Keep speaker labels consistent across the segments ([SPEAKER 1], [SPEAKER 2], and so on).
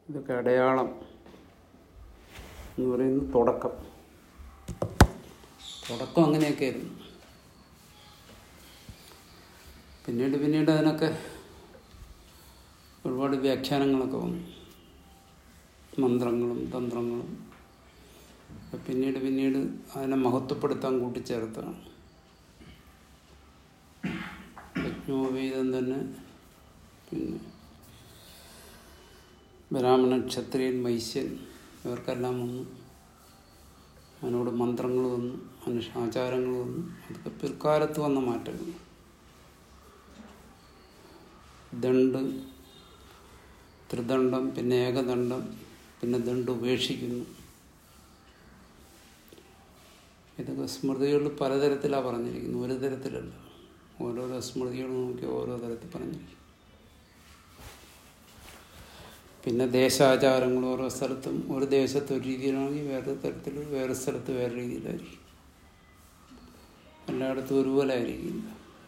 [SPEAKER 1] ഇതൊക്കെ അടയാളം എന്ന് പറയുന്നത് തുടക്കം തുടക്കം അങ്ങനെയൊക്കെ ആയിരുന്നു പിന്നീട് പിന്നീട് അതിനൊക്കെ ഒരുപാട് വ്യാഖ്യാനങ്ങളൊക്കെ വന്നു മന്ത്രങ്ങളും തന്ത്രങ്ങളും പിന്നീട് പിന്നീട് അതിനെ മഹത്വപ്പെടുത്താൻ കൂട്ടിച്ചേർത്താണ് യജ്ഞോപേതം തന്നെ പിന്നെ ബ്രാഹ്മണൻ ക്ഷത്രിയൻ വൈശ്യൻ ഇവർക്കെല്ലാം വന്നു അതിനോട് മന്ത്രങ്ങൾ വന്നു മനുഷ്യ ആചാരങ്ങൾ വന്നു അതൊക്കെ പിൽക്കാലത്ത് വന്ന മാറ്റങ്ങൾ ദണ്ട് ത്രിദണ്ഡം പിന്നെ ഏകദണ്ഡം പിന്നെ ദണ്ട് ഉപേക്ഷിക്കുന്നു ഇതൊക്കെ സ്മൃതികളിൽ പലതരത്തിലാണ് പറഞ്ഞിരിക്കുന്നത് ഒരു തരത്തിലല്ല ഓരോരോ സ്മൃതികൾ നോക്കി ഓരോ തരത്തിൽ പറഞ്ഞിരിക്കും പിന്നെ ദേശാചാരങ്ങൾ ഓരോ സ്ഥലത്തും ഒരു ദേശത്ത് ഒരു രീതിയിലാണെങ്കിൽ വേറെ തരത്തിൽ വേറെ സ്ഥലത്ത് വേറെ രീതിയിലായിരിക്കും എല്ലായിടത്തും ഒരുപോലെ ആയിരിക്കില്ല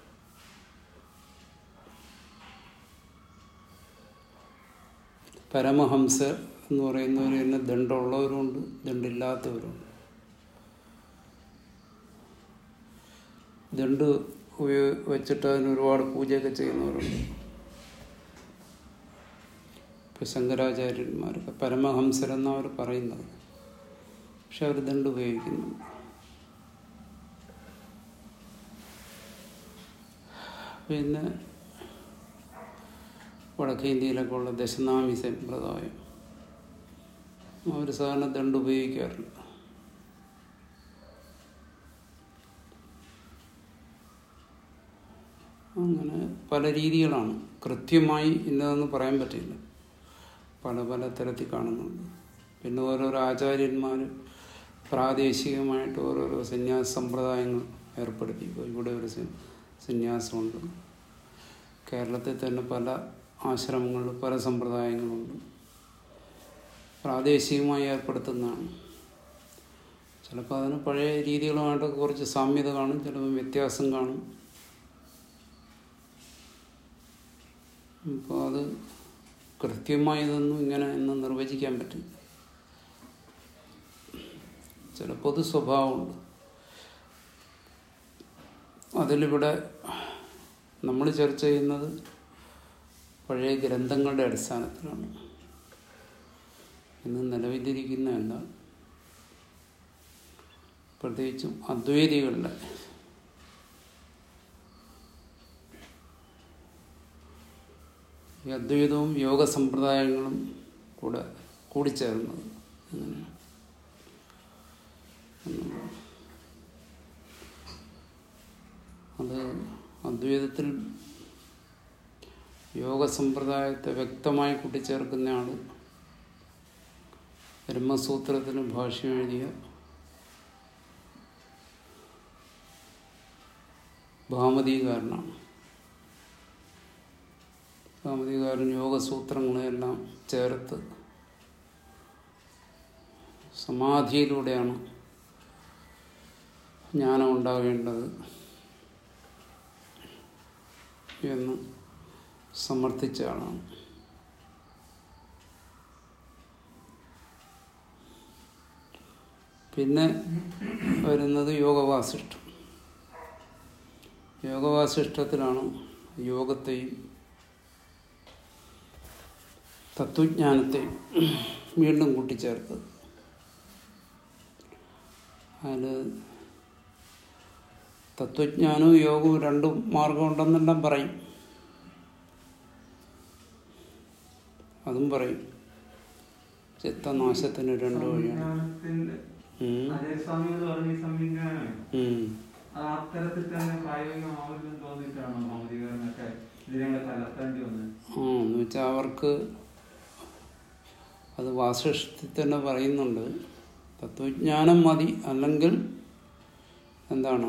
[SPEAKER 1] പരമഹംസ എന്ന് പറയുന്നവർ തന്നെ ദണ്ടുള്ളവരുണ്ട് ദണ്ടില്ലാത്തവരുണ്ട് ദണ്ട് ഉപയോഗ വെച്ചിട്ട് അതിന് ഒരുപാട് പൂജയൊക്കെ ചെയ്യുന്നവരുണ്ട് ഇപ്പം ശങ്കരാചാര്യന്മാരൊക്കെ പരമഹംസരെന്നാണ് അവർ പറയുന്നത് പക്ഷെ അവർ ദണ്ട് ഉപയോഗിക്കുന്നു പിന്നെ വടക്കേ ഇന്ത്യയിലൊക്കെ ഉള്ള ദശനാമി സമ്പ്രദായം അവർ സാധാരണ ദണ്ട് ഉപയോഗിക്കാറില്ല അങ്ങനെ പല രീതികളാണ് കൃത്യമായി ഇന്നതെന്ന് പറയാൻ പറ്റില്ല പല പല തരത്തിൽ കാണുന്നുണ്ട് പിന്നെ ഓരോരോ ആചാര്യന്മാർ പ്രാദേശികമായിട്ട് ഓരോരോ സന്യാസ സമ്പ്രദായങ്ങൾ ഏർപ്പെടുത്തി ഇപ്പോൾ ഇവിടെ ഒരു സന്യാസമുണ്ട് കേരളത്തിൽ തന്നെ പല ആശ്രമങ്ങളിൽ പല സമ്പ്രദായങ്ങളുണ്ട് പ്രാദേശികമായി ഏർപ്പെടുത്തുന്നതാണ് ചിലപ്പോൾ അതിന് പഴയ രീതികളുമായിട്ടൊക്കെ കുറച്ച് സാമ്യത കാണും ചിലപ്പോൾ വ്യത്യാസം കാണും അപ്പോൾ അത് കൃത്യമായി ഇതൊന്നും ഇങ്ങനെ എന്ന് നിർവചിക്കാൻ പറ്റും ചില പൊതു സ്വഭാവമുണ്ട് അതിലിവിടെ നമ്മൾ ചർച്ച ചെയ്യുന്നത് പഴയ ഗ്രന്ഥങ്ങളുടെ അടിസ്ഥാനത്തിലാണ് ഇന്ന് നിലവിലിരിക്കുന്നതല്ല പ്രത്യേകിച്ചും അദ്വൈതികളുടെ ഈ അദ്വൈതവും യോഗ സമ്പ്രദായങ്ങളും കൂടെ കൂടിച്ചേർന്നത് അങ്ങനെയാണ് അത് അദ്വൈതത്തിൽ യോഗ സമ്പ്രദായത്തെ വ്യക്തമായി കൂട്ടിച്ചേർക്കുന്നയാൾ ബ്രഹ്മസൂത്രത്തിന് ഭാഷ്യം എഴുതിയ ഭാമതികാരനാണ് ഭാമതികാരൻ യോഗസൂത്രങ്ങളെല്ലാം ചേർത്ത് സമാധിയിലൂടെയാണ് ജ്ഞാനം ഉണ്ടാകേണ്ടത് എന്ന് സമർത്ഥിച്ച ആളാണ് പിന്നെ വരുന്നത് യോഗവാസിഷ്ടം യോഗവാസിഷ്ടത്തിലാണ് യോഗത്തെയും തത്വജ്ഞാനത്തെയും വീണ്ടും കൂട്ടിച്ചേർത്തത് അതിൽ തത്വജ്ഞാനവും യോഗവും രണ്ടും മാർഗമുണ്ടെന്നെല്ലാം പറയും അതും പറയും ചിത്തനാശത്തിന് രണ്ടു വഴിയാണ്
[SPEAKER 2] സംവിധാനത്തിന്റെ
[SPEAKER 1] ഉം.
[SPEAKER 2] അതേ സ്വാമികൾ പറഞ്ഞ ഈ സംവിധാനം
[SPEAKER 1] ഉം.
[SPEAKER 2] അത് അത്തരത്തിൽ തന്നെ പ്രായോഗികമാവില്ലെന്ന് തോന്നിയിട്ടാണോ ഭൗതികരനൊക്കെ ഇതിനെ കലർത്തേണ്ടി വന്നത്
[SPEAKER 1] ആ എന്ന് വെച്ചാൽ അവർക്ക് അത് വാസിഷ്ഠത്തിൽ തന്നെ പറയുന്നുണ്ട് തത്വജ്ഞാനം മതി അല്ലെങ്കിൽ എന്താണ്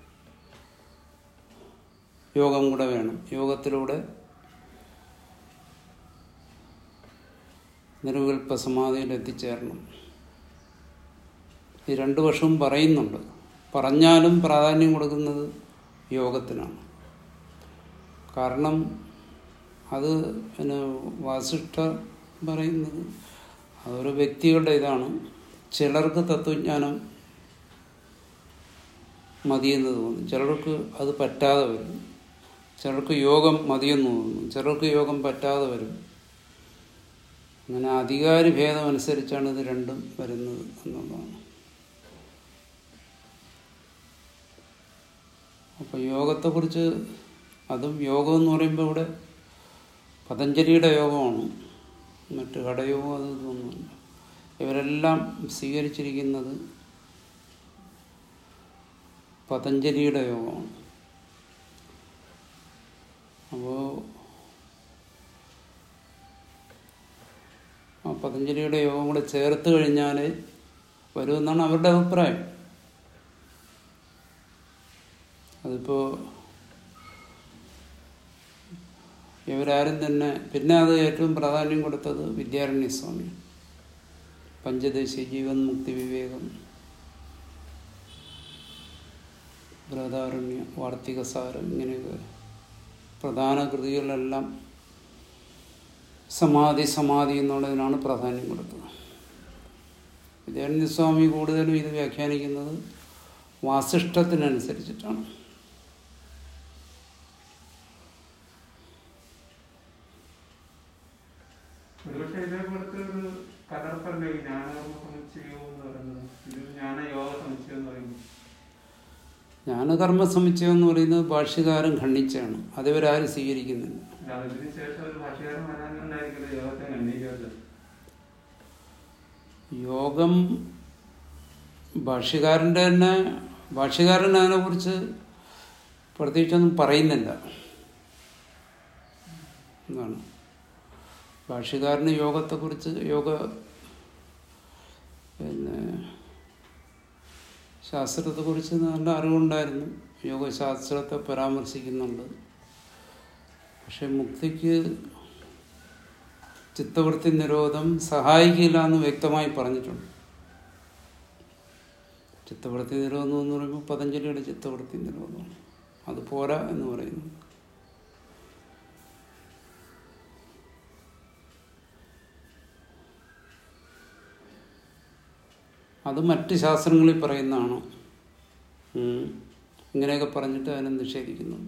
[SPEAKER 1] യോഗം കൂടെ വേണം യോഗത്തിലൂടെ നിർവികൽപ്പ സമാധിയിൽ എത്തിച്ചേരണം ഈ രണ്ടു വർഷവും പറയുന്നുണ്ട് പറഞ്ഞാലും പ്രാധാന്യം കൊടുക്കുന്നത് യോഗത്തിനാണ് കാരണം അത് പിന്നെ വാസിഷ്ഠ പറയുന്നത് അതൊരു വ്യക്തികളുടെ ഇതാണ് ചിലർക്ക് തത്വജ്ഞാനം മതിയെന്ന് തോന്നും ചിലർക്ക് അത് പറ്റാതെ വരും ചിലർക്ക് യോഗം മതിയെന്ന് തോന്നും ചിലർക്ക് യോഗം പറ്റാതെ വരും അങ്ങനെ അധികാരി ഭേദം അനുസരിച്ചാണ് ഇത് രണ്ടും വരുന്നത് എന്നുള്ളതാണ് അപ്പോൾ യോഗത്തെക്കുറിച്ച് അതും യോഗം എന്ന് പറയുമ്പോൾ ഇവിടെ പതഞ്ജലിയുടെ യോഗമാണ് മറ്റ് കടയോഗം അത് ഇതൊന്നുമില്ല ഇവരെല്ലാം സ്വീകരിച്ചിരിക്കുന്നത് പതഞ്ജലിയുടെ യോഗമാണ് അപ്പോൾ ആ പതഞ്ജലിയുടെ യോഗം കൂടെ ചേർത്ത് കഴിഞ്ഞാൽ വരുമെന്നാണ് അവരുടെ അഭിപ്രായം അതിപ്പോ ഇവരാരും തന്നെ പിന്നെ അത് ഏറ്റവും പ്രാധാന്യം കൊടുത്തത് വിദ്യാരണ്യ സ്വാമി പഞ്ചദശി ജീവൻ മുക്തി വിവേകം ബൃഹദാരണ്യ വാർത്തികസാരം ഇങ്ങനെയൊക്കെ പ്രധാന കൃതികളിലെല്ലാം സമാധി സമാധി എന്നുള്ളതിനാണ് പ്രാധാന്യം കൊടുത്തത് വിദ്യാരണ്യസ്വാമി കൂടുതലും ഇത് വ്യാഖ്യാനിക്കുന്നത് വാസിഷ്ഠത്തിനനുസരിച്ചിട്ടാണ്
[SPEAKER 2] ഒരുപക്ഷെ ഇതേപോലത്തെ ഒരു കലർപ്പല്ലേ ഈ ജ്ഞാനകർമ്മ സമുച്ചയം എന്ന് പറയുന്നത് ഇത് ജ്ഞാന യോഗ സമുച്ചയം എന്ന് പറയുന്നത്
[SPEAKER 1] ജ്ഞാനകർമ്മ സമുച്ചയം എന്ന് പറയുന്നത് ഭാഷ്യകാരൻ ഖണ്ഡിച്ചാണ് അതിവരാരും സ്വീകരിക്കുന്നില്ല
[SPEAKER 2] അല്ല, അതിന് ശേഷം ഒരു ഭാഷകാരൻ വരാനുണ്ടായിരിക്കില്ല യോഗത്തെ ഖണ്ഡിക്കാത്തത്
[SPEAKER 1] യോഗം ഭാഷ്യകാരൻ്റെ തന്നെ ഭാഷ്യകാരൻ അതിനെക്കുറിച്ച് പ്രത്യേകിച്ചൊന്നും പറയുന്നില്ല എന്നാണ് ഭാഷ്യകാരന് യോഗത്തെക്കുറിച്ച് യോഗ പിന്നെ ശാസ്ത്രത്തെക്കുറിച്ച് നല്ല അറിവുണ്ടായിരുന്നു യോഗശാസ്ത്രത്തെ പരാമർശിക്കുന്നുണ്ട് പക്ഷെ മുക്തിക്ക് ചിത്തവൃത്തി നിരോധം സഹായിക്കില്ല എന്ന് വ്യക്തമായി പറഞ്ഞിട്ടുണ്ട് ചിത്തവൃത്തി നിരോധം എന്ന് പറയുമ്പോൾ പതഞ്ജലിയുടെ ചിത്തവൃത്തി നിരോധമാണ് അത് പോരാ എന്ന് പറയുന്നു അത് മറ്റ് ശാസ്ത്രങ്ങളിൽ പറയുന്നതാണ് ഉം. ഇങ്ങനെയൊക്കെ പറഞ്ഞിട്ട് അതിനെ നിഷേധിക്കുന്നുണ്ട്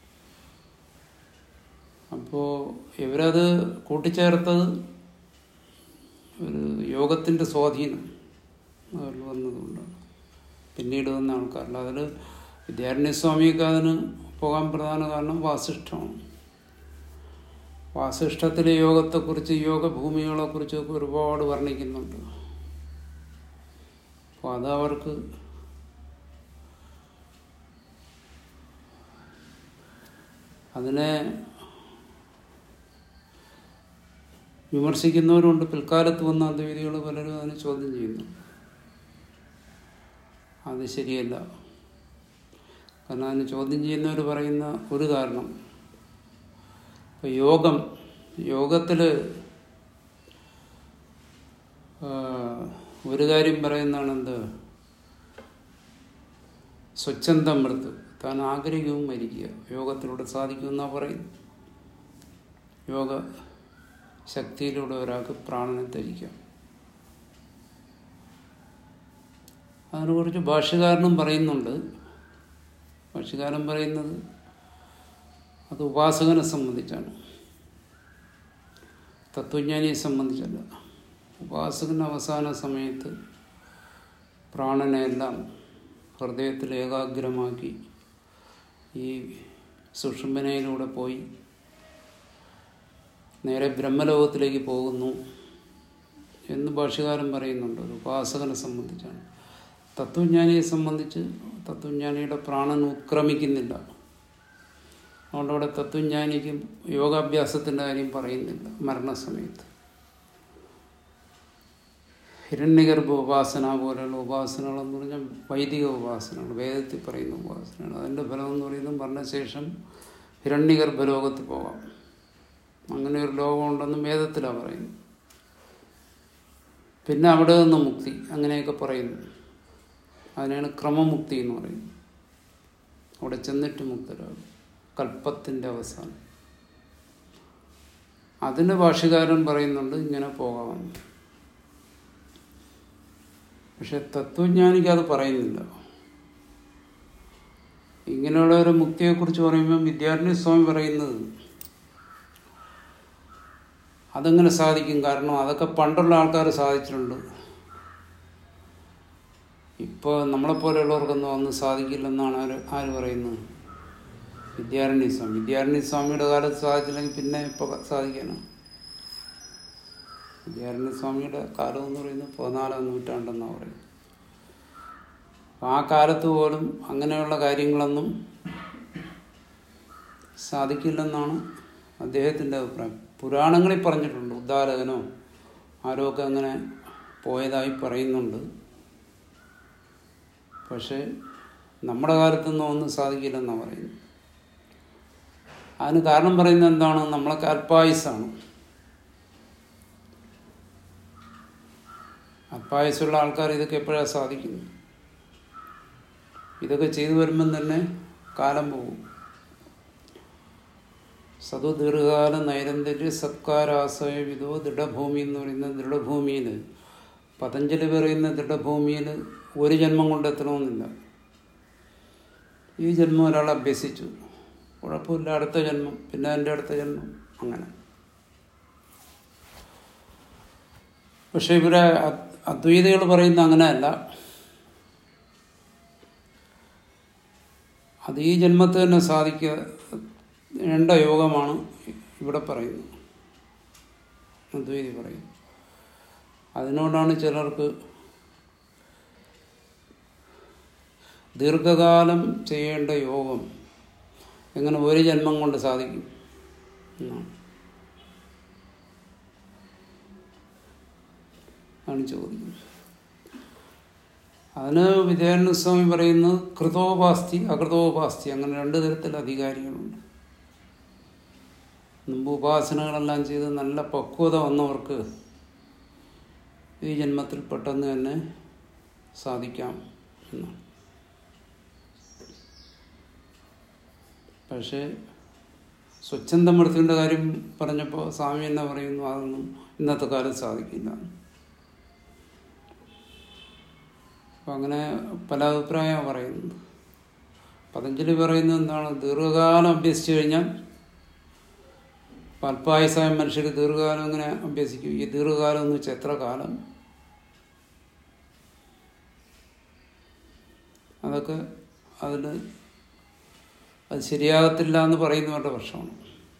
[SPEAKER 1] അപ്പോൾ ഇവരത് കൂട്ടിച്ചേർത്തത് ഒരു യോഗത്തിൻ്റെ സ്വാധീനം അതിൽ വന്നതുകൊണ്ടാണ് പിന്നീട് വന്ന ആൾക്കാരിൽ അതിൽ വിദ്യാരണ്യസ്വാമിയൊക്കെ അതിന് പോകാൻ പ്രധാന കാരണം വാസിഷ്ഠമാണ് വാസിഷ്ഠത്തിലെ യോഗത്തെക്കുറിച്ച് യോഗഭൂമികളെക്കുറിച്ചൊക്കെ ഒരുപാട് വർണ്ണിക്കുന്നുണ്ട് അപ്പോൾ അത് അവർക്ക് അതിനെ വിമർശിക്കുന്നവരുണ്ട് പിൽക്കാലത്ത് വന്ന അദ്വൈതികൾ പലരും അതിനെ ചോദ്യം ചെയ്യുന്നു അത് ശരിയല്ല കാരണം അതിന് ചോദ്യം ചെയ്യുന്നവർ പറയുന്ന ഒരു കാരണം ഇപ്പം യോഗം യോഗത്തിൽ ഒരു കാര്യം പറയുന്നതാണ് എന്ത് സ്വച്ഛന്തം മൃത്ത് താൻ ആഗ്രഹിക്കവും മരിക്കുക യോഗത്തിലൂടെ സാധിക്കുമെന്നാണ് പറയുന്നത് യോഗ ശക്തിയിലൂടെ ഒരാൾക്ക് പ്രാണനെ ധരിക്കാം അതിനെക്കുറിച്ച് ഭാഷ്യകാരനും പറയുന്നുണ്ട് ഭാഷ്യകാരൻ പറയുന്നത് അത് ഉപാസകനെ സംബന്ധിച്ചാണ് തത്വജ്ഞാനിയെ സംബന്ധിച്ചല്ല ഉപാസകൻ അവസാന സമയത്ത് പ്രാണനെല്ലാം ഹൃദയത്തിൽ ഏകാഗ്രമാക്കി ഈ സുഷുംബനയിലൂടെ പോയി നേരെ ബ്രഹ്മലോകത്തിലേക്ക് പോകുന്നു എന്ന് ഭാഷകാരൻ പറയുന്നുണ്ട് ഒരു ഉപാസകനെ സംബന്ധിച്ചാണ് തത്വജ്ഞാനിയെ സംബന്ധിച്ച് തത്വജ്ഞാനിയുടെ പ്രാണൻ ഉത്ക്രമിക്കുന്നില്ല അതുകൊണ്ട് അവിടെ തത്വജ്ഞാനിക്ക് യോഗാഭ്യാസത്തിൻ്റെ കാര്യം പറയുന്നില്ല മരണസമയത്ത് ഹിരണ്യഗർഭ ഉപാസന പോലെയുള്ള ഉപാസനകളെന്ന് പറഞ്ഞാൽ വൈദിക ഉപാസനകൾ വേദത്തിൽ പറയുന്ന ഉപാസനകൾ അതിൻ്റെ ഫലം എന്ന് പറയുന്നത് മരണശേഷം ഹിരണ്യഗർഭ ലോകത്ത് പോകാം അങ്ങനെ ഒരു ലോകമുണ്ടെന്ന് വേദത്തിലാണ് പറയുന്നത് പിന്നെ അവിടെ നിന്ന് മുക്തി അങ്ങനെയൊക്കെ പറയുന്നു അതിനാണ് ക്രമമുക്തി എന്ന് പറയുന്നത് അവിടെ ചെന്നിട്ട് മുക്തരാകും കൽപ്പത്തിൻ്റെ അവസാനം അതിന് ഭാഷകാരൻ പറയുന്നുണ്ട് ഇങ്ങനെ പോകാമെന്ന് പക്ഷെ തത്വജ്ഞാനിക്ക് അത് പറയുന്നില്ല ഇങ്ങനെയുള്ള ഒരു മുക്തിയെക്കുറിച്ച് പറയുമ്പോൾ വിദ്യാർത്ഥി സ്വാമി പറയുന്നത് അതെങ്ങനെ സാധിക്കും കാരണം അതൊക്കെ പണ്ടുള്ള ആൾക്കാർ സാധിച്ചിട്ടുണ്ട് ഇപ്പോൾ നമ്മളെപ്പോലെയുള്ളവർക്കൊന്നും ഒന്നും സാധിക്കില്ലെന്നാണ് ആര് ആര് പറയുന്നത് വിദ്യാരണ്യ സ്വാമി വിദ്യാരണ്യ സ്വാമിയുടെ കാലത്ത് സാധിച്ചില്ലെങ്കിൽ പിന്നെ ഇപ്പോൾ സാധിക്കാനാണ് വിദ്യാരണ്യ സ്വാമിയുടെ കാലം എന്ന് പറയുന്നത് പതിനാലാം നൂറ്റാണ്ടെന്നാണ് പറയുന്നത് ആ കാലത്ത് പോലും അങ്ങനെയുള്ള കാര്യങ്ങളൊന്നും സാധിക്കില്ലെന്നാണ് അദ്ദേഹത്തിൻ്റെ അഭിപ്രായം പുരാണങ്ങളിൽ പറഞ്ഞിട്ടുണ്ട് ഉദ്ദാലകനോ ആരൊക്കെ അങ്ങനെ പോയതായി പറയുന്നുണ്ട് പക്ഷേ നമ്മുടെ കാലത്തൊന്നും ഒന്നും സാധിക്കില്ലെന്നാണ് പറയുന്നത് അതിന് കാരണം പറയുന്നത് എന്താണ് നമ്മളൊക്കെ അല്പായുസാണ് അല്പായുസുള്ള ആൾക്കാർ ഇതൊക്കെ എപ്പോഴാണ് സാധിക്കുന്നത് ഇതൊക്കെ ചെയ്തു വരുമ്പം തന്നെ കാലം പോകും സതു ദീർഘകാല നൈരന്തര്യ സത്കാരാശയ വിധോ ദൃഢഭൂമി എന്ന് പറയുന്ന ദൃഢഭൂമിയിൽ പതഞ്ജലി പറയുന്ന ദൃഢഭൂമിയിൽ ഒരു ജന്മം കൊണ്ട് എത്തണമെന്നില്ല ഈ ജന്മം ഒരാൾ അഭ്യസിച്ചു കുഴപ്പമില്ല അടുത്ത ജന്മം പിന്നെ എൻ്റെ അടുത്ത ജന്മം അങ്ങനെ പക്ഷെ ഇവരെ അദ്വൈതികൾ പറയുന്ന അങ്ങനെയല്ല അത് ഈ ജന്മത്തിൽ തന്നെ സാധിക്കേണ്ട യോഗമാണ് ഇവിടെ പറയുന്നത് അദ്വൈതി പറയുന്നു അതിനോടാണ് ചിലർക്ക് ദീർഘകാലം ചെയ്യേണ്ട യോഗം എങ്ങനെ ഒരു ജന്മം കൊണ്ട് സാധിക്കും എന്നാണ് ആണ് ചോദിക്കുന്നത് അതിന് വിദ്യാരണ്യ സ്വാമി പറയുന്നത് കൃതോപാസ്തി അകൃതോപാസ്തി അങ്ങനെ രണ്ട് തരത്തിൽ അധികാരികളുണ്ട് മുമ്പ് ഉപാസനകളെല്ലാം ചെയ്ത് നല്ല പക്വത വന്നവർക്ക് ഈ ജന്മത്തിൽ പെട്ടെന്ന് തന്നെ സാധിക്കാം എന്നാണ് പക്ഷേ സ്വച്ഛന്തമൃത്തിൻ്റെ കാര്യം പറഞ്ഞപ്പോൾ സ്വാമി എന്നെ പറയുന്നു അതൊന്നും ഇന്നത്തെ കാലത്ത് സാധിക്കില്ല അപ്പം അങ്ങനെ പല അഭിപ്രായമാണ് പറയുന്നത് പതഞ്ജലി പറയുന്നത് എന്താണ് ദീർഘകാലം അഭ്യസിച്ചു കഴിഞ്ഞാൽ അല്പായുസായ മനുഷ്യർ ദീർഘകാലം ഇങ്ങനെ അഭ്യസിക്കും ഈ ദീർഘകാലം എന്ന് വെച്ചാൽ എത്ര കാലം അതൊക്കെ അതിൽ അത് ശരിയാകത്തില്ല എന്ന് പറയുന്നവരുടെ പക്ഷമാണ്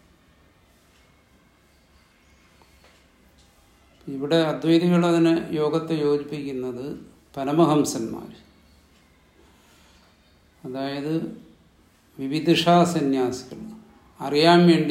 [SPEAKER 1] ഇവിടെ അദ്വൈതികൾ അതിനെ യോഗത്തെ യോജിപ്പിക്കുന്നത് പരമഹംസന്മാർ അതായത് വിവിധിഷാ സന്യാസികൾ അറിയാൻ വേണ്ടി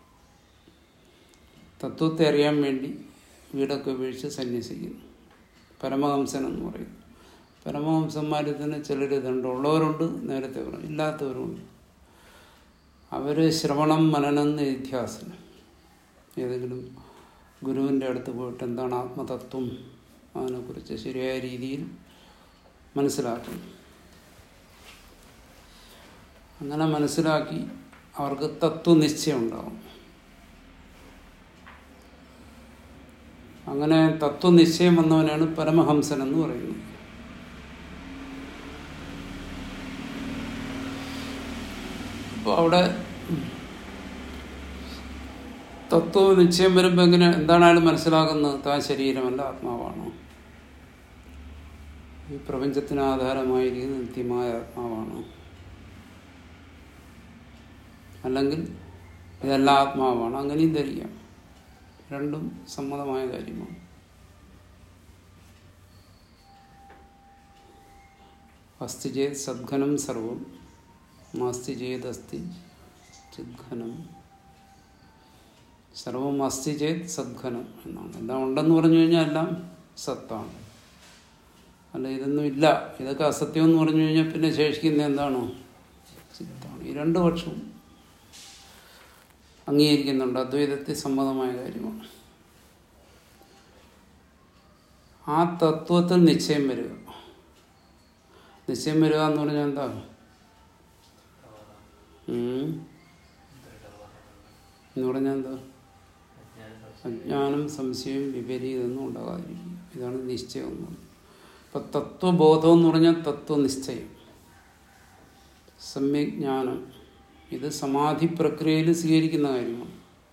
[SPEAKER 1] തത്വത്തെ അറിയാൻ വേണ്ടി വീടൊക്കെ ഉപേക്ഷിച്ച് സന്യസിക്കുന്നു പരമഹംസൻ എന്ന് പറയും പരമഹംസന്മാരിൽ തന്നെ ചിലർ ഇതുണ്ട് ഉള്ളവരുണ്ട് നേരത്തെ പറഞ്ഞു ഇല്ലാത്തവരുണ്ട് അവർ ശ്രവണം മനനം നിധ്യാസനം ഏതെങ്കിലും ഗുരുവിൻ്റെ അടുത്ത് പോയിട്ട് എന്താണ് ആത്മതത്വം അതിനെക്കുറിച്ച് ശരിയായ രീതിയിൽ മനസ്സിലാക്കുന്നു അങ്ങനെ മനസ്സിലാക്കി അവർക്ക് തത്വനിശ്ചയം ഉണ്ടാവും അങ്ങനെ തത്വനിശ്ചയം വന്നവനാണ് പരമഹംസൻ എന്ന് പറയുന്നത് അപ്പോൾ അവിടെ തത്വ നിശ്ചയം വരുമ്പോൾ എങ്ങനെ എന്താണ് അയാൾ മനസ്സിലാക്കുന്നത് താൻ ശരീരമല്ല ആത്മാവാണോ ഈ പ്രപഞ്ചത്തിന് ആധാരമായിരിക്കുന്ന നിത്യമായ ആത്മാവാണോ അല്ലെങ്കിൽ ഇതെല്ലാം ആത്മാവാണ് അങ്ങനെയും ധരിക്കാം രണ്ടും സമ്മതമായ കാര്യമാണ് അസ്തി ചേത് സദ്ഘനം സർവം നാസ്തി ചേത് അസ്തി ചിദ്ഘനം സർവം അസ്തി ചേത് സദ്ഘനം എന്നാണ് എല്ലാം ഉണ്ടെന്ന് പറഞ്ഞു കഴിഞ്ഞാൽ എല്ലാം സത്താണ് അല്ല ഇതൊന്നും ഇല്ല ഇതൊക്കെ അസത്യം എന്ന് പറഞ്ഞു കഴിഞ്ഞാൽ പിന്നെ ശേഷിക്കുന്ന എന്താണോ ചിത്താണ് ഈ രണ്ട് പക്ഷവും അംഗീകരിക്കുന്നുണ്ട് അദ്വൈതത്തിൽ സമ്മതമായ കാര്യമാണ് ആ തത്വത്തിൽ നിശ്ചയം വരിക നിശ്ചയം വരിക എന്ന് പറഞ്ഞാൽ എന്താ ഉം. എന്ന് പറഞ്ഞാൽ എന്താ അജ്ഞാനം സംശയം വിപരീതമൊന്നും ഉണ്ടാകാതിരിക്കും ഇതാണ് നിശ്ചയം എന്ന് പറയുന്നത് അപ്പം തത്വബോധം എന്ന് പറഞ്ഞാൽ തത്വനിശ്ചയം സമ്യജ്ഞാനം ഇത് സമാധി പ്രക്രിയയിൽ സ്വീകരിക്കുന്ന കാര്യമാണ്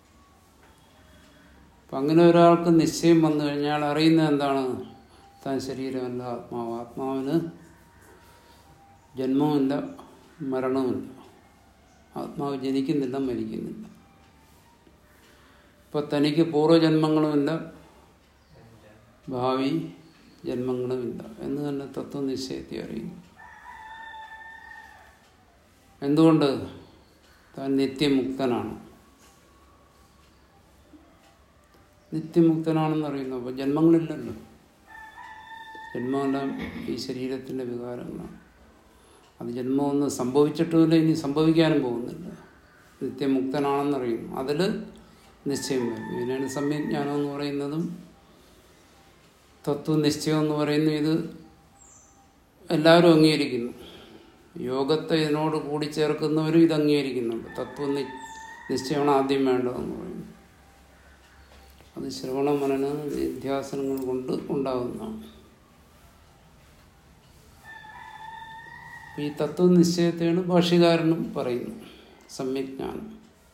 [SPEAKER 1] അപ്പം അങ്ങനെ ഒരാൾക്ക് നിശ്ചയം വന്നു കഴിഞ്ഞാൽ അറിയുന്നത് എന്താണ് താൻ ശരീരമല്ല ആത്മാവ് ആത്മാവിന് ജന്മവുമില്ല മരണവുമില്ല ആത്മാവ് ജനിക്കുന്നില്ല മരിക്കുന്നില്ല ഇപ്പൊ തനിക്ക് പൂർവ്വജന്മങ്ങളുമില്ല ഭാവി ജന്മങ്ങളുമില്ല എന്ന് തന്നെ തത്വനിശ്ചയത്തെ അറിയും എന്തുകൊണ്ട് താൻ നിത്യമുക്തനാണ് നിത്യമുക്തനാണെന്ന് അറിയുന്നു അപ്പോൾ ജന്മങ്ങളില്ലല്ലോ ജന്മമെല്ലാം ഈ ശരീരത്തിൻ്റെ വികാരങ്ങളാണ് അത് ജന്മമൊന്നും സംഭവിച്ചിട്ടുമില്ല ഇനി സംഭവിക്കാനും പോകുന്നില്ല നിത്യമുക്തനാണെന്നറിയുന്നു അതിൽ നിശ്ചയം വരും ഇതിനാണ് സമ്യജ്ഞാനം എന്ന് പറയുന്നതും തത്വനിശ്ചയം എന്ന് പറയുന്നു ഇത് എല്ലാവരും അംഗീകരിക്കുന്നു യോഗത്തെ ഇതിനോട് കൂടിച്ചേർക്കുന്നവരും ഇത് അംഗീകരിക്കുന്നുണ്ട് തത്വ നിശ്ചയമാണ് ആദ്യം വേണ്ടതെന്ന് പറയുന്നു അത് ശ്രവണ മനന നിധ്യാസനങ്ങൾ കൊണ്ട് ഉണ്ടാകുന്നതാണ് ഈ തത്വനിശ്ചയത്തെയാണ് ഭാഷ്യകാരനും പറയുന്നത് സമ്യജ്ഞാനം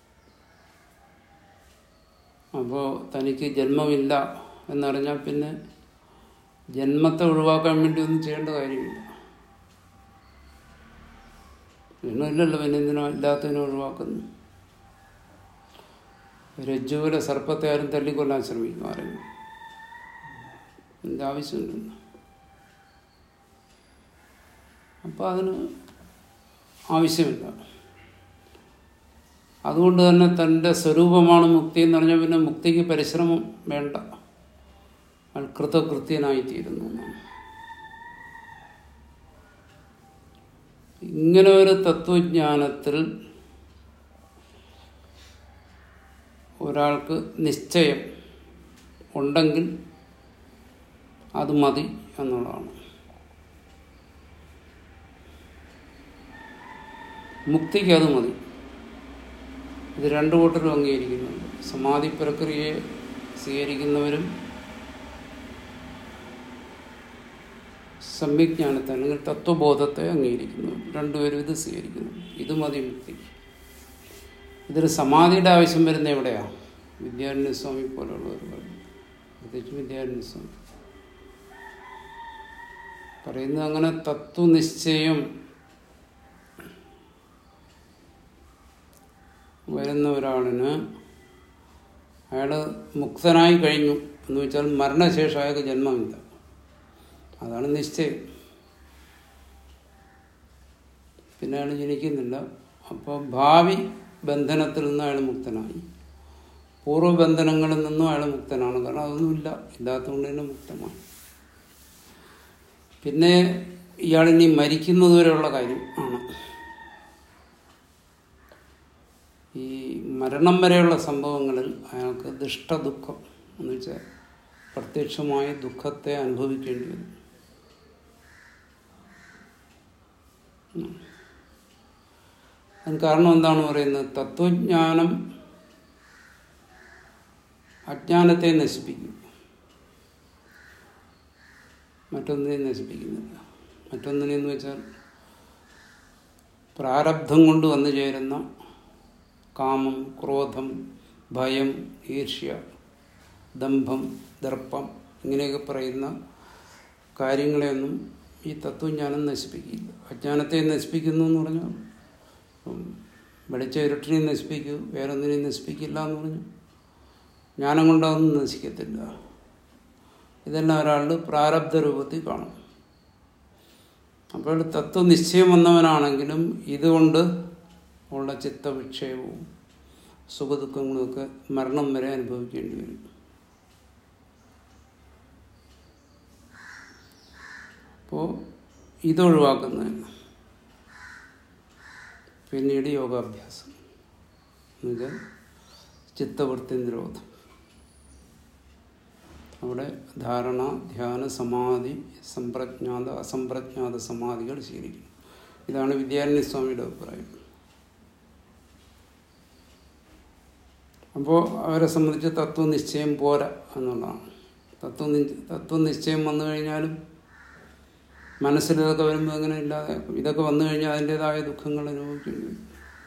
[SPEAKER 1] അപ്പോൾ തനിക്ക് ജന്മമില്ല എന്നറിഞ്ഞാൽ പിന്നെ ജന്മത്തെ ഒഴിവാക്കാൻ വേണ്ടി ഒന്നും ചെയ്യേണ്ട കാര്യമില്ല ജന്മമില്ലല്ലോ പിന്നെ എന്തിനോ ഇല്ലാത്തതിനെ ഒഴിവാക്കുന്നു രജ്ജുവിലെ സർപ്പത്തെ ആരും തല്ലിക്കൊല്ലാൻ ശ്രമിക്കും ആരെങ്കിലും എൻ്റെ ആവശ്യമില്ല അപ്പം അതിന് ആവശ്യമില്ല അതുകൊണ്ട് തന്നെ തൻ്റെ സ്വരൂപമാണ് മുക്തി എന്ന് പറഞ്ഞാൽ പിന്നെ മുക്തിക്ക് പരിശ്രമം വേണ്ട അയാൾ കൃതകൃത്യനായിത്തീരുന്നു എന്നാണ് ഇങ്ങനെ ഒരു തത്വജ്ഞാനത്തിൽ ഒരാൾക്ക് നിശ്ചയം ഉണ്ടെങ്കിൽ അത് മതി എന്നുള്ളതാണ് മുക്തിക്ക് അത് മതി ഇത് രണ്ടു കൂട്ടരും അംഗീകരിക്കുന്നുണ്ട് സമാധി പ്രക്രിയയെ സ്വീകരിക്കുന്നവരും സമ്യജ്ഞാനത്തെ അല്ലെങ്കിൽ തത്വബോധത്തെ അംഗീകരിക്കുന്നു രണ്ടുപേരും ഇത് സ്വീകരിക്കുന്നു ഇത് മതി മുക്തി ഇതൊരു സമാധിയുടെ ആവശ്യം വരുന്ന എവിടെയാ വിദ്യാരണ്യ സ്വാമി പോലുള്ളവർ പറയും പ്രത്യേകിച്ച് വിദ്യാരണ്യ സ്വാമി പറയുന്നത് അങ്ങനെ തത്വനിശ്ചയം വരുന്ന ഒരാളിന് അയാൾ മുക്തനായി കഴിഞ്ഞു എന്ന് വെച്ചാൽ മരണശേഷം അയാൾക്ക് ജന്മമില്ല അതാണ് നിശ്ചയം പിന്നെ അയാൾ ജനിക്കുന്നില്ല അപ്പോൾ ഭാവി ബന്ധനത്തിൽ നിന്ന് അയാൾ മുക്തനായി പൂർവ്വബന്ധനങ്ങളിൽ നിന്നും അയാൾ മുക്തനാണ് കാരണം അതൊന്നുമില്ല ഇല്ലാത്തതുകൊണ്ട് തന്നെ മുക്തമാണ് പിന്നെ ഇയാളിനി മരിക്കുന്നതുവരെയുള്ള കാര്യം ആണ് ഈ മരണം വരെയുള്ള സംഭവങ്ങളിൽ അയാൾക്ക് ദുഷ്ടദുഃഖം എന്ന് വെച്ചാൽ പ്രത്യക്ഷമായ ദുഃഖത്തെ അനുഭവിക്കേണ്ടി വരും അതിന് കാരണം എന്താണ് പറയുന്നത് തത്വജ്ഞാനം അജ്ഞാനത്തെ നശിപ്പിക്കും മറ്റൊന്നിനെ നശിപ്പിക്കുന്നില്ല മറ്റൊന്നിനെന്ന് വെച്ചാൽ പ്രാരബ്ധം കൊണ്ട് വന്നു ചേരുന്ന കാമം ക്രോധം ഭയം ഈർഷ്യ ദമ്പം ദർപ്പം ഇങ്ങനെയൊക്കെ പറയുന്ന കാര്യങ്ങളെയൊന്നും ഈ തത്വജ്ഞാനം നശിപ്പിക്കില്ല അജ്ഞാനത്തെ നശിപ്പിക്കുന്നു എന്ന് പറഞ്ഞാൽ വെളിച്ച ഇരുട്ടിനെയും നശിപ്പിക്കൂ വേറൊന്നിനെയും നശിപ്പിക്കില്ല എന്ന് പറഞ്ഞു ജ്ഞാനം കൊണ്ടതൊന്നും നശിക്കത്തില്ല ഇതെല്ലാം ഒരാളുടെ പ്രാരബ്ധ രൂപത്തിൽ കാണും അപ്പോൾ തത്വനിശ്ചയം വന്നവനാണെങ്കിലും ഇതുകൊണ്ട് ഉള്ള ചിത്തവിക്ഷേപവും സുഖദുഃഖങ്ങളുമൊക്കെ മരണം വരെ അനുഭവിക്കേണ്ടി വരും അപ്പോൾ ഇതൊഴിവാക്കുന്നതിന് പിന്നീട് യോഗാഭ്യാസം എന്നുവെച്ചാൽ ചിത്തവൃത്തി നിരോധം അവിടെ ധാരണ ധ്യാന സമാധി സമ്പ്രജ്ഞാത അസംപ്രജ്ഞാത സമാധികൾ സ്വീകരിക്കും ഇതാണ് വിദ്യാരണ്യ സ്വാമിയുടെ അഭിപ്രായം അപ്പോൾ അവരെ സംബന്ധിച്ച് തത്വനിശ്ചയം പോരാ എന്നുള്ളതാണ് തത്വനി തത്വനിശ്ചയം വന്നു കഴിഞ്ഞാലും മനസ്സിൽ ഇതൊക്കെ വരുമ്പോൾ അങ്ങനെ ഇല്ലാതെ ഇതൊക്കെ വന്നു കഴിഞ്ഞാൽ അതിൻ്റെതായ ദുഃഖങ്ങൾ അനുഭവിക്കേണ്ടി വരും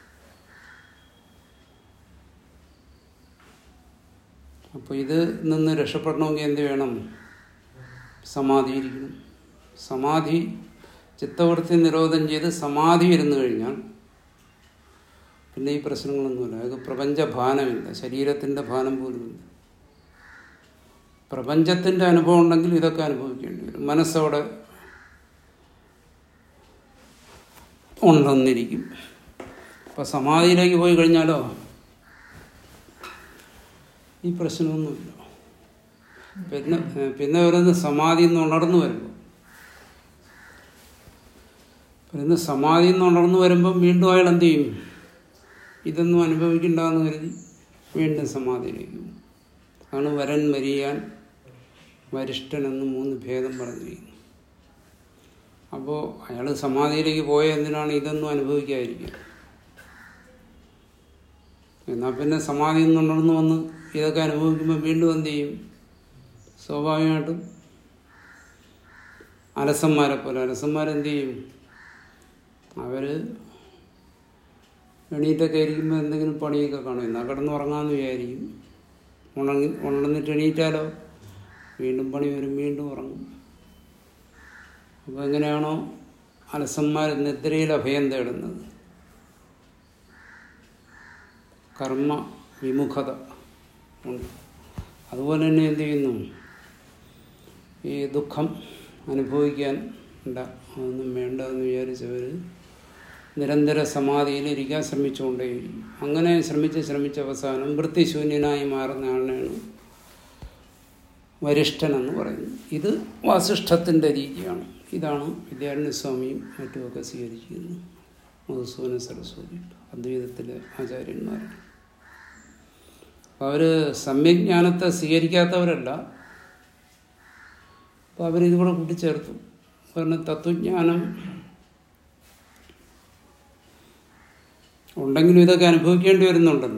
[SPEAKER 1] അപ്പോൾ ഇത് നിന്ന് രക്ഷപ്പെടണമെങ്കിൽ എന്ത് വേണം സമാധി ഇരിക്കണം സമാധി ചിത്തവൃത്തി നിരോധം ചെയ്ത് സമാധി ഇരുന്നു കഴിഞ്ഞാൽ പിന്നെ ഈ പ്രശ്നങ്ങളൊന്നുമില്ല അതൊക്കെ പ്രപഞ്ചഭാനമില്ല ശരീരത്തിൻ്റെ ഭാനം പോലുമില്ല പ്രപഞ്ചത്തിൻ്റെ അനുഭവം ഉണ്ടെങ്കിൽ ഇതൊക്കെ അനുഭവിക്കേണ്ടി വരും മനസ്സവിടെ ഉണ്ടെന്നിരിക്കും അപ്പം സമാധിയിലേക്ക് പോയി കഴിഞ്ഞാലോ ഈ പ്രശ്നമൊന്നുമില്ല പിന്നെ പിന്നെ വരുന്ന സമാധി നിന്ന് ഉണർന്നു വരുമ്പോൾ പിന്നെ സമാധി നിന്ന് ഉണർന്നു വരുമ്പം വീണ്ടും അയാൾ എന്ത് ചെയ്യും ഇതൊന്നും അനുഭവിക്കണ്ടെന്ന് കരുതി വീണ്ടും സമാധിയിലേക്ക് പോകും ആണ് വരൻ വരിയാൻ വരിഷ്ഠൻ എന്ന് മൂന്ന് ഭേദം പറഞ്ഞിരിക്കുന്നു അപ്പോൾ അയാൾ സമാധിയിലേക്ക് പോയ എന്തിനാണ് ഇതൊന്നും അനുഭവിക്കാതിരിക്കുക എന്നാൽ പിന്നെ സമാധി നിന്നുണർന്നു വന്ന് ഇതൊക്കെ അനുഭവിക്കുമ്പോൾ വീണ്ടും എന്ത് ചെയ്യും സ്വാഭാവികമായിട്ടും അലസന്മാരെ പോലെ അലസന്മാരെന്ത് ചെയ്യും അവർ എണീറ്റൊക്കെ ഇരിക്കുമ്പോൾ എന്തെങ്കിലും പണിയൊക്കെ കാണും എന്നാൽ കിടന്നുറങ്ങാമെന്ന് വിചാരിക്കും ഉണങ്ങി ഉണർന്നിട്ട് എണീറ്റാലോ വീണ്ടും പണി വരും വീണ്ടും ഉറങ്ങും അപ്പോൾ എങ്ങനെയാണോ അലസന്മാർ നിദ്രയിൽ അഭയം തേടുന്നത് കർമ്മ വിമുഖത ഉണ്ട് അതുപോലെ തന്നെ എന്ത് ചെയ്യുന്നു ഈ ദുഃഖം അനുഭവിക്കാൻ ഉണ്ട അതൊന്നും വേണ്ട എന്ന് വിചാരിച്ചവർ നിരന്തര സമാധിയിൽ ഇരിക്കാൻ ശ്രമിച്ചുകൊണ്ടേയിരിക്കും അങ്ങനെ ശ്രമിച്ച് ശ്രമിച്ച അവസാനം വൃത്തിശൂന്യനായി മാറുന്ന ആളിനെയാണ് വരിഷ്ഠൻ എന്ന് പറയുന്നത് ഇത് വാസിഷ്ഠത്തിൻ്റെ രീതിയാണ് ഇതാണ് വിദ്യാരണ്യസ്വാമിയും മറ്റുമൊക്കെ സ്വീകരിക്കുന്നത് മധുസൂദന സരസ്വതി അദ്വൈതത്തിലെ ആചാര്യന്മാരാണ് അപ്പോൾ അവർ സമ്യജ്ഞാനത്തെ സ്വീകരിക്കാത്തവരല്ല അപ്പോൾ അവരിതുകൂടെ കൂട്ടിച്ചേർത്തു കാരണം തത്വജ്ഞാനം ഉണ്ടെങ്കിലും ഇതൊക്കെ അനുഭവിക്കേണ്ടി വരുന്നുണ്ടല്ലോ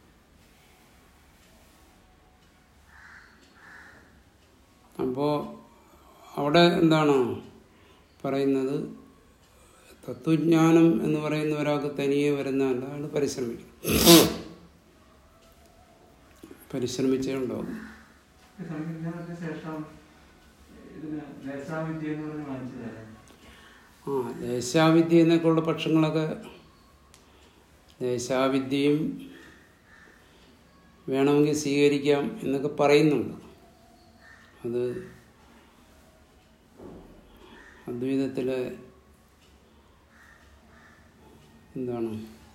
[SPEAKER 1] അപ്പോൾ അവിടെ എന്താണ് പറയുന്നത് തത്വജ്ഞാനം എന്ന് പറയുന്ന ഒരാൾക്ക് തനിയെ വരുന്നതല്ല അയാൾ പരിശ്രമിക്കും പരിശ്രമിച്ചേ ഉണ്ടാവും
[SPEAKER 2] സംവിധാനത്തിന് ശേഷം ഇതിന് ദേശാവിദ്യ എന്ന് പറഞ്ഞ് വാങ്ങിച്ചു തരാം
[SPEAKER 1] ആ ദേശാവിദ്യ എന്നൊക്കെയുള്ള പക്ഷങ്ങളൊക്കെ ദേശാവിദ്യയും വേണമെങ്കിൽ സ്വീകരിക്കാം എന്നൊക്കെ പറയുന്നുണ്ട് അത് അദ്വൈതത്തിലെ എന്താണ്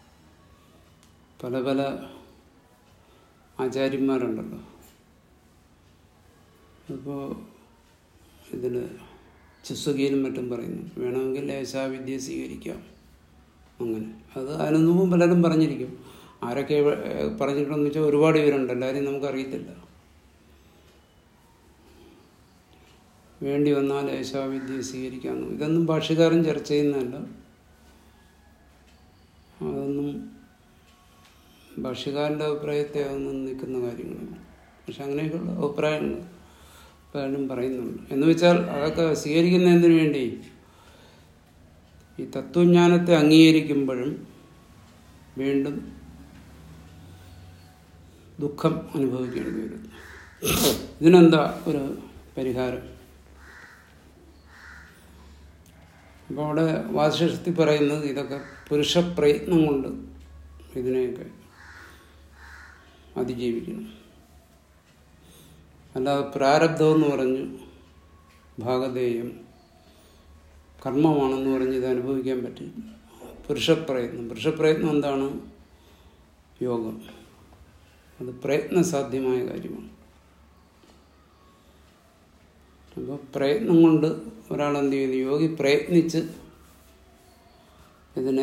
[SPEAKER 1] പല പല ആചാര്യന്മാരുണ്ടല്ലോ ഇപ്പോൾ ഇതിൽ ചിസ്വകീലും മറ്റും പറയുന്നു വേണമെങ്കിൽ ലേശാവിദ്യ സ്വീകരിക്കാം അങ്ങനെ അത് അതിനു മുമ്പും പലരും പറഞ്ഞിരിക്കും ആരൊക്കെ ഏഹ്, പറഞ്ഞിട്ടുണ്ടെന്ന് വെച്ചാൽ ഒരുപാട് പേരുണ്ട് എല്ലാവരെയും നമുക്കറിയത്തില്ല വേണ്ടി വന്നാൽ ലേശാവിദ്യ സ്വീകരിക്കാമെന്ന് ഇതൊന്നും ഭാഷ്യകാരൻ ചർച്ച ചെയ്യുന്നതല്ല അതൊന്നും ഭാഷ്യകാരൻ്റെ അഭിപ്രായത്തെ അതൊന്നും നിൽക്കുന്ന കാര്യങ്ങളല്ല പക്ഷെ അങ്ങനെയൊക്കെയുള്ള അഭിപ്രായങ്ങൾ പലരും പറയുന്നുണ്ട് എന്ന് വെച്ചാൽ അതൊക്കെ സ്വീകരിക്കുന്നതിന് വേണ്ടി ഈ തത്വജ്ഞാനത്തെ അംഗീകരിക്കുമ്പോഴും വീണ്ടും ദുഃഖം അനുഭവിക്കേണ്ടി വരും ഇതിനെന്താ ഒരു പരിഹാരം അപ്പോൾ അവിടെ വാശിഷ്ഠി പറയുന്നത് ഇതൊക്കെ പുരുഷ പ്രയത്നം കൊണ്ട് ഇതിനെയൊക്കെ അതിജീവിക്കണം അല്ലാതെ പ്രാരബ്ധം എന്ന് പറഞ്ഞു ഭാഗധേയം കർമ്മമാണെന്ന് പറഞ്ഞ് ഇത് അനുഭവിക്കാൻ പറ്റില്ല പുരുഷപ്രയത്നം പുരുഷപ്രയത്നം എന്താണ് യോഗം അത് പ്രയത്നസാധ്യമായ കാര്യമാണ് അപ്പോൾ പ്രയത്നം കൊണ്ട് ഒരാൾ എന്ത് ചെയ്യുന്നു യോഗി പ്രയത്നിച്ച് ഇതിനെ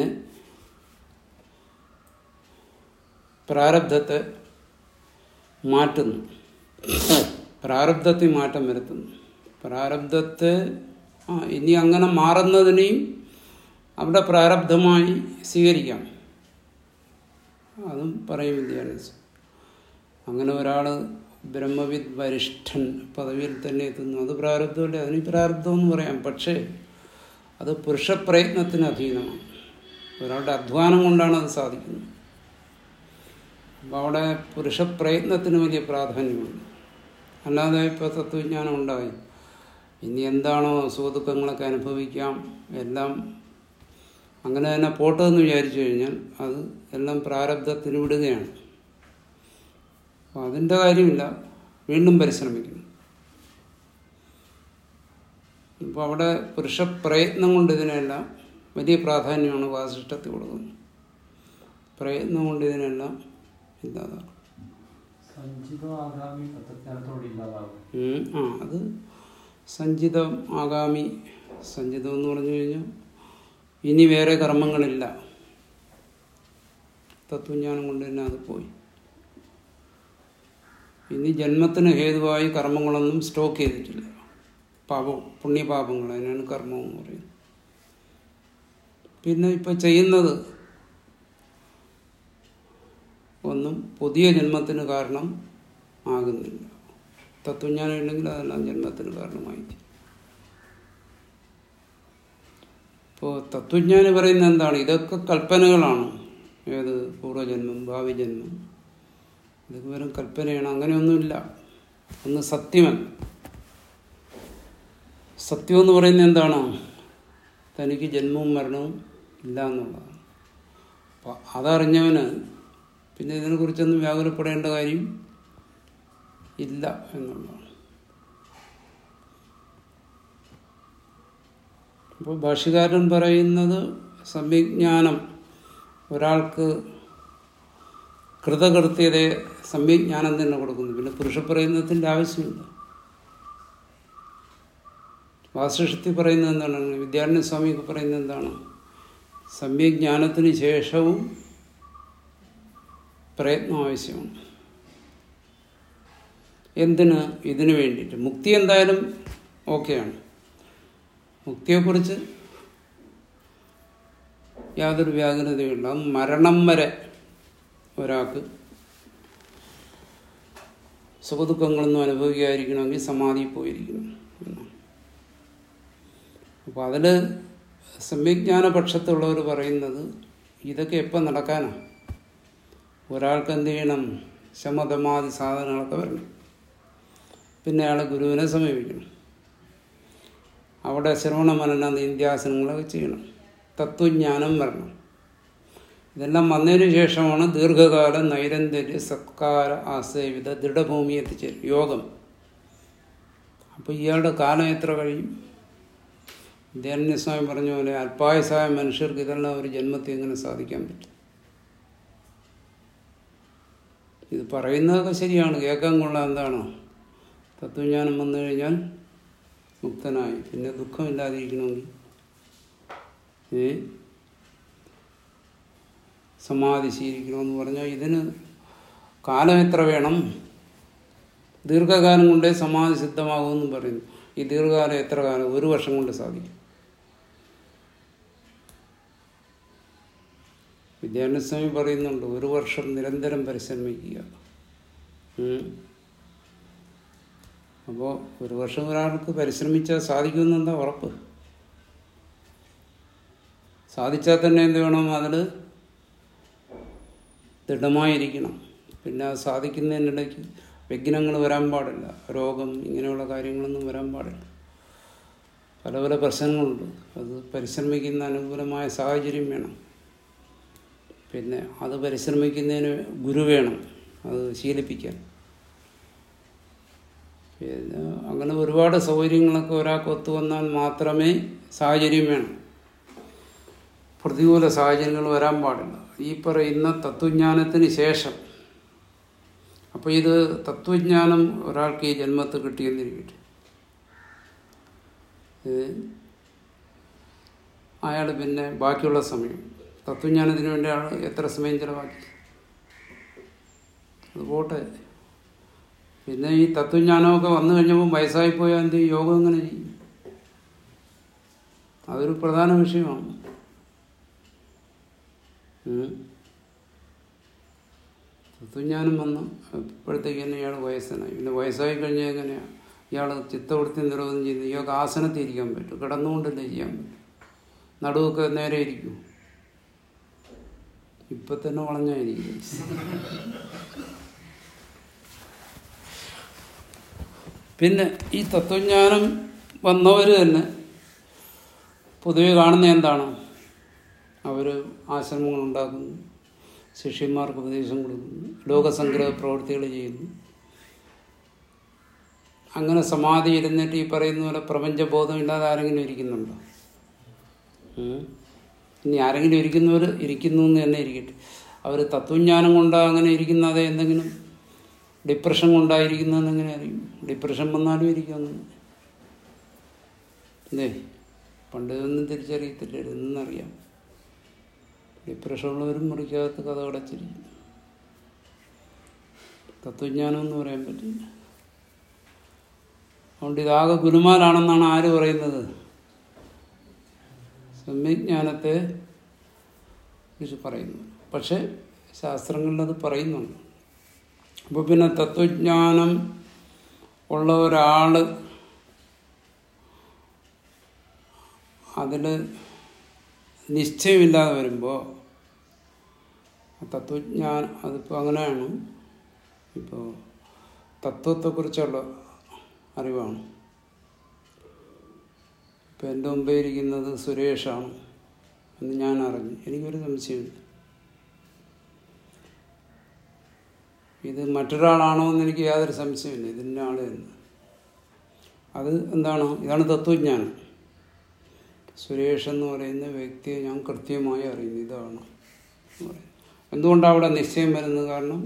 [SPEAKER 1] പ്രാരബ്ധത്തെ മാറ്റുന്നു പ്രാരബ്ധത്തിൽ മാറ്റം വരുത്തുന്നു പ്രാരബ്ധത്തെ ആ, ഇനി അങ്ങനെ മാറുന്നതിനെയും അവിടെ പ്രാരബ്ധമായി സ്വീകരിക്കാം അതും പറയും വിദ്യാഭ്യാസം അങ്ങനെ ഒരാൾ ബ്രഹ്മവിദ് വരിഷ്ഠൻ പദവിയിൽ തന്നെ എത്തുന്നു അത് പ്രാരബ്ധമല്ലേ അതിന് പ്രാരബ്ധം എന്ന് പറയാം പക്ഷേ അത് പുരുഷപ്രയത്നത്തിന് അധീനമാണ് ഒരാളുടെ അധ്വാനം കൊണ്ടാണ് അത് സാധിക്കുന്നത് അപ്പോൾ അവിടെ പുരുഷപ്രയത്നത്തിന് വലിയ പ്രാധാന്യമുണ്ട് അല്ലാതെ ഇപ്പോൾ തത്വജ്ഞാനം ഉണ്ടായി ഇനി എന്താണോ സുഖദുഃഖങ്ങളൊക്കെ അനുഭവിക്കാം എല്ലാം അങ്ങനെ തന്നെ പോട്ടെ എന്ന് വിചാരിച്ചു കഴിഞ്ഞാൽ അത് എല്ലാം പ്രാരബ്ധത്തിന് വിടുകയാണ് അപ്പോൾ അതിൻ്റെ കാര്യമില്ല വീണ്ടും പരിശ്രമിക്കുന്നു ഇപ്പോൾ അവിടെ പുരുഷപ്രയത്നം കൊണ്ട് ഇതിനെല്ലാം വലിയ പ്രാധാന്യമാണ് വാസിഷ്ടത്തിൽ കൊടുക്കുന്നത് പ്രയത്നം കൊണ്ട് ഇതിനെല്ലാം ഇല്ലാതാക്കും
[SPEAKER 3] സഞ്ചിതം ആഗാമി തത്വജ്ഞാനത്തോട് ഇല്ലാതാവും
[SPEAKER 1] ഉം, ആ അത് സഞ്ചിതം ആഗാമി സഞ്ചിതം എന്ന് പറഞ്ഞു കഴിഞ്ഞാൽ ഇനി വേറെ കർമ്മങ്ങളില്ല തത്വജ്ഞാനം കൊണ്ട് തന്നെ അത് പോയി ഇനി ജന്മത്തിന് ഹേതുവായി കർമ്മങ്ങളൊന്നും സ്റ്റോക്ക് ചെയ്തിട്ടില്ല പാപം പുണ്യപാപങ്ങൾ അതിനാണ് കർമ്മം എന്ന് പറയുന്നത് പിന്നെ ഇപ്പൊ ചെയ്യുന്നത് ഒന്നും പുതിയ ജന്മത്തിന് കാരണം ആകുന്നില്ല തത്വജ്ഞാനം ഇല്ലെങ്കിൽ അതെല്ലാം ജന്മത്തിന് കാരണമായി ഇപ്പോൾ തത്വജ്ഞാനി പറയുന്നത് എന്താണ് ഇതൊക്കെ കൽപ്പനകളാണ് ഏത് പൂർവ്വജന്മം ഭാവി ജന്മം ഇതൊക്കെ വെറും കൽപ്പനയാണ് അങ്ങനെയൊന്നുമില്ല ഒന്ന് സത്യമല്ല സത്യം എന്ന് പറയുന്നത് എന്താണ് തനിക്ക് ജന്മവും മരണവും ഇല്ല എന്നുള്ളതാണ് അപ്പം അതറിഞ്ഞവന് പിന്നെ ഇതിനെക്കുറിച്ചൊന്നും വ്യാകുലപ്പെടേണ്ട കാര്യം ഇല്ല എന്നുള്ളതാണ് അപ്പോൾ ഭാഷ്യകാരൻ പറയുന്നത് സംവിജ്ഞാനം ഒരാൾക്ക് കൃതകൃത്യതയെ സംവിജ്ഞാനം തന്നെ കൊടുക്കുന്നു പിന്നെ പുരുഷപ്രയത്നത്തിൻ്റെ ആവശ്യമില്ല വാസിഷ്ഠത്തിൽ പറയുന്നത് എന്താണ് വിദ്യാരണ്യ സ്വാമിക്ക് പറയുന്നത് എന്താണ് സംവിജ്ഞാനത്തിന് ശേഷവും പ്രയത്നം ആവശ്യമാണ് എന്തിന് ഇതിനു വേണ്ടിയിട്ട് മുക്തി എന്തായാലും ഓക്കെയാണ് മുക്തിയെക്കുറിച്ച് യാതൊരു വ്യാകുലതയുമില്ല അത് മരണം വരെ ഒരാൾക്ക് സുഖദുഃഖങ്ങളൊന്നും അനുഭവിക്കാതിരിക്കണമെങ്കിൽ സമാധിയിൽ പോയിരിക്കണം എന്നാണ് അപ്പോൾ അതിൽ സംവിജ്ഞാന പക്ഷത്തുള്ളവർ പറയുന്നത് ഇതൊക്കെ എപ്പം നടക്കാനാണ് ഒരാൾക്ക് എന്ത് ചെയ്യണം ശമതമാതി സാധനങ്ങളൊക്കെ വരണം പിന്നെ അയാൾ ഗുരുവിനെ സമീപിക്കണം അവിടെ ശ്രവണ മനന നിന്ദ്യാസനങ്ങളൊക്കെ ചെയ്യണം തത്വജ്ഞാനം വരണം ഇതെല്ലാം വന്നതിന് ശേഷമാണ് ദീർഘകാല നൈരന്തര്യ സത്കാര ആസേവിത ദൃഢഭൂമി എത്തിച്ചേരും യോഗം അപ്പോൾ ഇയാളുടെ കാലം എത്ര കഴിയും ധ്യാനസ്വാമി പറഞ്ഞ പോലെ അല്പായസായ മനുഷ്യർക്ക് ഇതെല്ലാം ഒരു ജന്മത്തിൽ എങ്ങനെ സാധിക്കാൻ പറ്റും ഇത് പറയുന്നതൊക്കെ ശരിയാണ് കേൾക്കാൻ കൊള്ളാൻ എന്താണോ തത്വജ്ഞാനം വന്നു കഴിഞ്ഞാൽ മുക്തനായി പിന്നെ ദുഃഖമില്ലാതിരിക്കണമെങ്കിൽ ഏ സമാധി ശീലിക്കണമെന്ന് പറഞ്ഞാൽ ഇതിന് കാലം എത്ര വേണം ദീർഘകാലം കൊണ്ടേ സമാധി സിദ്ധമാകുമെന്നും പറയുന്നു ഈ ദീർഘകാലം എത്ര കാലം ഒരു വർഷം കൊണ്ട് സാധിക്കും വിദ്യാഭ്യാസസ്വാമി പറയുന്നുണ്ട് ഒരു വർഷം നിരന്തരം പരിശ്രമിക്കുക അപ്പോൾ ഒരു വർഷം ഒരാൾക്ക് പരിശ്രമിച്ചാൽ സാധിക്കുമെന്ന് എന്താ ഉറപ്പ് സാധിച്ചാൽ തന്നെ എന്ത് വേണം അതിൽ ദൃഢമായിരിക്കണം പിന്നെ അത് സാധിക്കുന്നതിനിടയ്ക്ക് വിഘ്നങ്ങൾ വരാൻ പാടില്ല രോഗം ഇങ്ങനെയുള്ള കാര്യങ്ങളൊന്നും വരാൻ പാടില്ല പല പല പ്രശ്നങ്ങളുണ്ട് അത് പരിശ്രമിക്കുന്ന അനുകൂലമായ സാഹചര്യം വേണം പിന്നെ അത് പരിശ്രമിക്കുന്നതിന് ഗുരു വേണം അത് ശീലിപ്പിക്കാൻ പിന്നെ അങ്ങനെ ഒരുപാട് സൗകര്യങ്ങളൊക്കെ ഒരാൾക്ക് ഒത്തു വന്നാൽ മാത്രമേ സാഹചര്യം വേണം പ്രതികൂല സാഹചര്യങ്ങൾ വരാൻ പാടില്ല ഈ പറയുന്ന തത്വജ്ഞാനത്തിന് ശേഷം അപ്പോൾ ഇത് തത്വജ്ഞാനം ഒരാൾക്ക് ഈ ജന്മത്ത് കിട്ടിയെന്നിരിക്കട്ടെ അയാൾ പിന്നെ ബാക്കിയുള്ള സമയം തത്വജ്ഞാനത്തിന് വേണ്ടി അയാൾ എത്ര സമയം ചിലവാക്കി അത് പോട്ടെ പിന്നെ ഈ തത്വജ്ഞാനമൊക്കെ വന്നു കഴിഞ്ഞപ്പോൾ വയസ്സായി പോയാൽ എന്ത് ചെയ്യും? യോഗം എങ്ങനെ ചെയ്യും അതൊരു പ്രധാന വിഷയമാണ് തത്വജ്ഞാനം വന്ന് ഇപ്പോഴത്തേക്ക് തന്നെ ഇയാൾ വയസ്സനായി പിന്നെ വയസ്സായി കഴിഞ്ഞാൽ എങ്ങനെയാണ് ഇയാൾ ചിത്തവൃത്തി നിരോധനം ചെയ്യുന്നത് ഇയാൾക്ക് ആസനത്തിൽ ഇരിക്കാൻ പറ്റും കിടന്നുകൊണ്ടല്ലേ ചെയ്യാൻ പറ്റും നടുവൊക്കെ നേരെ ഇരിക്കും ഇപ്പൊ തന്നെ വളഞ്ഞായിരിക്കും പിന്നെ ഈ തത്വജ്ഞാനം വന്നവർ തന്നെ പൊതുവെ കാണുന്ന എന്താണ് അവർ ആശ്രമങ്ങൾ ഉണ്ടാക്കുന്നു ശിഷ്യന്മാർക്ക് ഉപദേശം കൊടുക്കുന്നു ലോകസംഗ്രഹ പ്രവൃത്തികൾ ചെയ്യുന്നു അങ്ങനെ സമാധി ഇരുന്നിട്ട് ഈ പറയുന്ന പോലെ പ്രപഞ്ചബോധം ഇല്ലാതെ ആരെങ്കിലും ഇരിക്കുന്നുണ്ടോ ഉം? ഇനി ആരെങ്കിലും ഇരിക്കുന്നവർ ഇരിക്കുന്നു എന്ന് തന്നെ ഇരിക്കട്ടെ അവർ തത്വജ്ഞാനം കൊണ്ട് അങ്ങനെ ഇരിക്കുന്നതെ എന്തെങ്കിലും ഡിപ്രഷൻ കൊണ്ടായിരിക്കുന്നതെന്ന് എങ്ങനെ അറിയും ഡിപ്രഷൻ വന്നാലും ഇരിക്കുമെന്ന് അല്ലേ പണ്ട് ഇതൊന്നും തിരിച്ചറിയത്തില്ല ഇന്നറിയാം ഡിപ്രഷൻ ഉള്ളവരും മുറിക്കകത്ത് കഥ അടച്ചിരിക്കും തത്വജ്ഞാനം എന്ന് പറയാൻ പറ്റില്ല അതുകൊണ്ട് ഇതാകെ ഗുരുമാലാണെന്നാണ് ആര് പറയുന്നത് സമ്യജ്ഞാനത്തെ കുറിച്ച് പറയുന്നു പക്ഷെ ശാസ്ത്രങ്ങളിൽ അത് പറയുന്നുണ്ട് അപ്പോൾ പിന്നെ തത്വജ്ഞാനം ഉള്ള ഒരാൾ അതിൽ നിശ്ചയമില്ലാതെ വരുമ്പോൾ തത്വജ്ഞാനം അതിപ്പോൾ അങ്ങനെയാണ് ഇപ്പോൾ തത്വത്തെക്കുറിച്ചുള്ള അറിവാണ് ഇപ്പം എൻ്റെ മുമ്പേ ഇരിക്കുന്നത് സുരേഷാണ് എന്ന് ഞാൻ അറിഞ്ഞു എനിക്കൊരു സംശയമില്ല ഇത് മറ്റൊരാളാണോ എന്ന് എനിക്ക് യാതൊരു സംശയമില്ല ഇതിൻ്റെ ആൾ എന്ന് അത് എന്താണ് ഇതാണ് തത്വജ്ഞാനം സുരേഷ് എന്ന് പറയുന്ന വ്യക്തിയെ ഞാൻ കൃത്യമായി അറിയുന്നു ഇതാണ് എന്ന് പറയുന്നത്. എന്തുകൊണ്ടാണ് അവിടെ നിശ്ചയം വരുന്നത് കാരണം